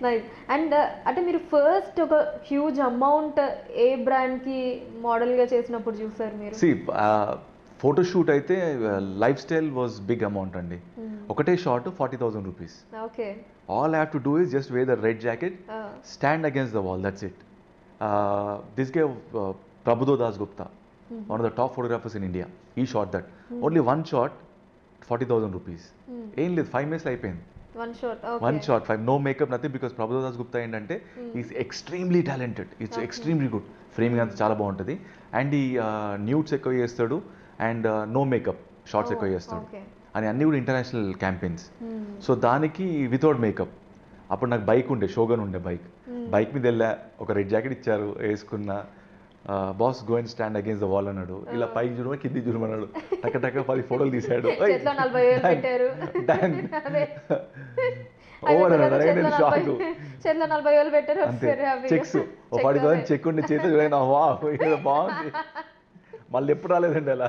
Nice and అంటే మీరు first ఒక హ్యూజ్ అమౌంట్ ఏ బ్రాండ్కి మోడల్గా చేసినప్పుడు చూసారు మీరు సి ఫోటోషూట్ అయితే lifestyle was big amount అండి ఒకటే shot forty thousand rupees okay all have to do is just way the red jacket stand against the wall that's it this guy Prabuddha Das Gupta one of the top photographers in India ఈ shot that only one shot forty thousand rupees ఏం లేదు five minutes అయిపోయింది one shot one shot five no makeup nothing because ప్రభుదో Das Gupta ఏంటంటే is extremely talented it's extremely good framing అంతా చాలా బాగుంటుంది and ఈ newts ఎక్కువ చేస్తాడు అండ్ నో మేకప్ షార్ట్స్ ఎక్కువ చేస్తాడు ఓకే అని అన్నీ కూడా ఇంటర్నేషనల్ క్యాంపెయిన్స్ సో దానికి వితౌట్ మేకప్ అప్పుడు నాకు బైక్ ఉండే షోగన్ ఉండే బైక్ బైక్ మీద వెళ్ళా ఒక రెడ్ జాకెట్ ఇచ్చారు వేసుకున్న boss go and stand against the wall అన్నాడు ఇలా పైకి చూడమని కింది చూడమన్నాడు టక్క టక్క పది ఫోటోలు తీసాడు చేతిలో నలభై వేలు పెట్టారు డన్ అదే ఓవర్ అయిపోతుంది అన్నాడు కదా, నేను చేతిలో షాక్ నలభై- చేతిలో నలభై వేలు పెట్టారు అంతే సరే అవి చెక్స్ ఓ పది థౌసండ్ చెక్ ఉండి చేతిలో చూడైనా వా ఇది బాగుంది మళ్ళీ ఎప్పుడు రాలేదండి అలా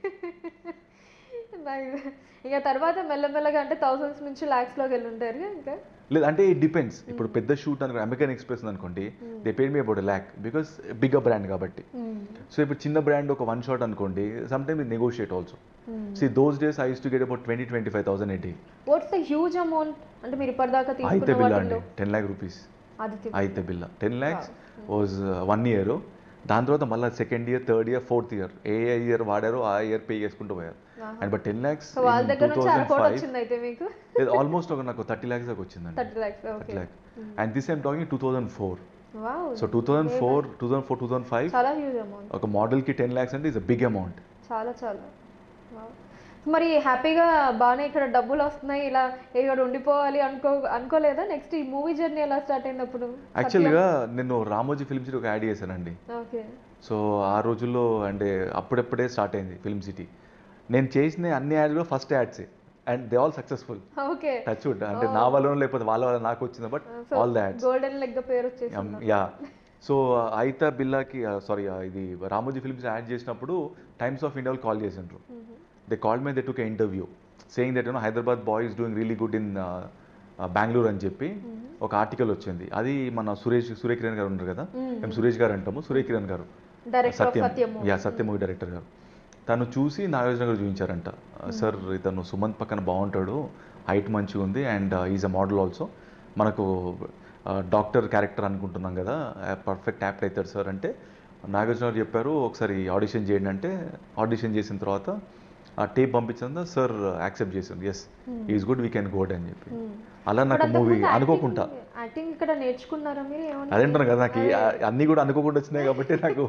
Nice. ఇక తర్వాత మెల్లమెల్లగా అంటే థౌసండ్స్ నుంచి lakhs లోకి వెళ్ళి ఉంటారు ఇంకా లేదు అంటే ఇట్ డిపెండ్స్ ఇప్పుడు పెద్ద షూట్ అనుకో అమెరికన్ ఎక్స్ప్రెస్ అనుకోండి they paid me about lakh because bigger brand కాబట్టి సో ఇప్పుడు చిన్న బ్రాండ్ ఒక వన్ షాట్ అనుకోండి some time negotiate also see those days I used to get about twenty twenty five thousand eighty what's the huge amount అంటే మీరు ఇప్పటిదాకా అయితే తీసుకున్న బిల్లా అండి వాటిల్లో టెన్ ల్యాక్ రూపీస్ ఆదిత్య అయితే Billa ten lakhs was one year దాని తర్వాత మళ్ళీ second year third year fourth year ఏ ఇయర్ వాడారో ఆ ఇయర్ పే చేసుకుంటూ పోయారు and but ten lakhs so వాళ్ళ టూ దగ్గర నుంచి థౌసండ్ అరకోట్ ఫైవ్ వచ్చింది అయితే మీకు ఆల్మోస్ట్ ఒక నాకు థర్టీ ల్యాక్స్ దాకా వచ్చిందండి thirty lakhs thirty okay lakh and this I'm talking two thousand four wow so two thousand four two thousand four two thousand five చాలా హ్యూజ్ అమౌంట్ ఒక మోడల్కి టెన్ ల్యాక్స్ అంటే ఇస్ అ బిగ్ అమౌంట్ చాలా చాలా Wow. మరి హ్యాపీగా బాగానే ఇక్కడ డబ్బులు వస్తున్నాయి ఇలా ఇక్కడ ఉండిపోవాలి అనుకో అనుకోలేదా నెక్స్ట్ ఈ మూవీ జర్నీ ఎలా స్టార్ట్ అయింది అప్పుడు యాక్చువల్గా నేను రామోజీ ఫిల్మ్ సిటీ ఒక యాడ్ చేశానండి ఓకే సో ఆ రోజుల్లో అంటే అప్పుడప్పుడే స్టార్ట్ అయింది ఫిల్మ్ సిటీ నేను చేసిన అన్ని యాడ్లు ఫస్ట్ యాడ్సే and they all successful okay touch wood అంటే నా వల్ల లేకపోతే వాళ్ళ వల్ల నాకు వచ్చింది but all the ads golden leg పేరు వచ్చేసి యా సో అయితా బిల్లాకి సారీ ఇది రామోజీ ఫిల్మ్స్ యాడ్ చేసినప్పుడు టైమ్స్ ఆఫ్ ఇండియా కాల్ చేసిండ్రు they call me they took interview saying that you know Hyderabad boy is doing really good in Bengaluru అని చెప్పి ఒక ఆర్టికల్ వచ్చింది అది మన సురేష్ సూర్యకిరణ్ గారు ఉన్నారు కదా మేము సురేష్ గారు అంటాము సూర్యకిరణ్ గారు డైరెక్టర్ ఆఫ్ సత్యం సత్యము యా సత్యం మూవీ డైరెక్టర్ గారు తను చూసి నాగార్జున గారు చూపించారంట సార్ ఇతను సుమంత్ పక్కన బాగుంటాడు హైట్ మంచిగా ఉంది and is a model also మనకు డాక్టర్ క్యారెక్టర్ అనుకుంటున్నాం కదా పర్ఫెక్ట్ యాప్ట్ అవుతాడు సార్ అంటే నాగార్జున గారు చెప్పారు ఒకసారి ఆడిషన్ చేయండి అంటే ఆడిషన్ చేసిన తర్వాత ఆ టేప్ పంపించిన సార్ యాక్సెప్ట్ చేసింది yes is good we can గోడ్ అని చెప్పి అలా నాకు మూవీ అనుకోకుండా యాక్టింగ్ ఇక్కడ నేర్చుకున్నారా మీరు ఏమన్నా అదేంటాను కదా నాకు ఈ- అన్నీ కూడా అనుకోకుండా వచ్చినాయి కాబట్టి నాకు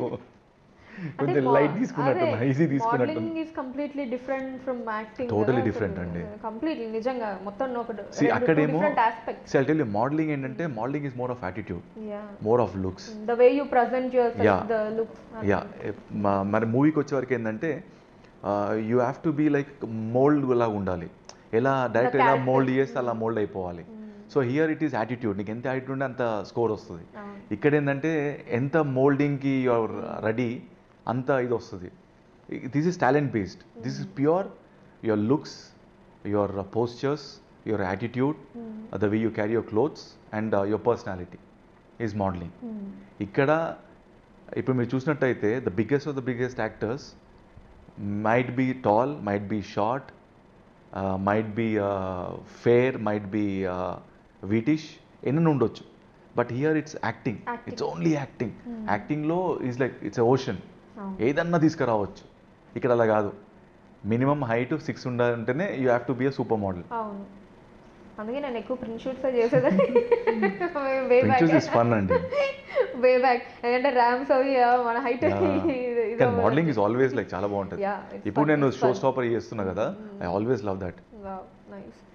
కొంచెం లైట్ తీసుకున్నట్టు ఈజీ తీసుకున్నట్టు modelling is completely different from acting Totally different అండి. కంప్లీట్లీ నిజంగా మొత్తం ఒక See, అక్కడేమో different aspects so tell modelling ఏంటంటే modelling is more of attitude yeah more of looks the way you present your Yeah. The look yeah మరి మూవీకి వచ్చే వరకు ఏంటంటే you have to be like mould లాగా ఉండాలి ఎలా డైరెక్ట్ ఎలా మోల్డ్ చేస్తే అలా మోల్డ్ అయిపోవాలి so here it is attitude నీకు ఎంత యాటిట్యూడ్ ఉంటే అంత స్కోర్ వస్తుంది ఇక్కడ ఏంటంటే ఎంత మోల్డింగ్కి యువర్ రెడీ అంత ఇది వస్తుంది this is talent based this is pure your looks your postures your attitude the way you carry your clothes and your personality is modelling ఇక్కడ ఇప్పుడు మీరు చూసినట్టయితే the biggest of the biggest actors might be tall might be short might be fair might be wheatish ఎన్ని ఉండొచ్చు but here it's acting Acting. It's only acting యాక్టింగ్లో is like it's ocean అవును. ఏదన్నా తీసుకురావచ్చు ఇక్కడ అలా కాదు మినిమం హైట్ సిక్స్ ఉండాలంటేనే you have to be a super model అవును అందుకే నేను ఎక్కువ ప్రింట్ షూట్స్ చేసేదాన్ని వే ప్రిన్సెస్ ఇస్ ఫన్ అండి వే బ్యాక్ ఎందుకంటే ర్యామ్స్ అవి ఆ, మన హైట్ కానీ మోడలింగ్ ఇస్ ఆల్వేస్ లైక్ చాలా బాగుంటుంది Yeah, it's ఇప్పుడు fun, నేను it's షో fun. స్టాపర్ చేస్తున్నా కదా I always love that nice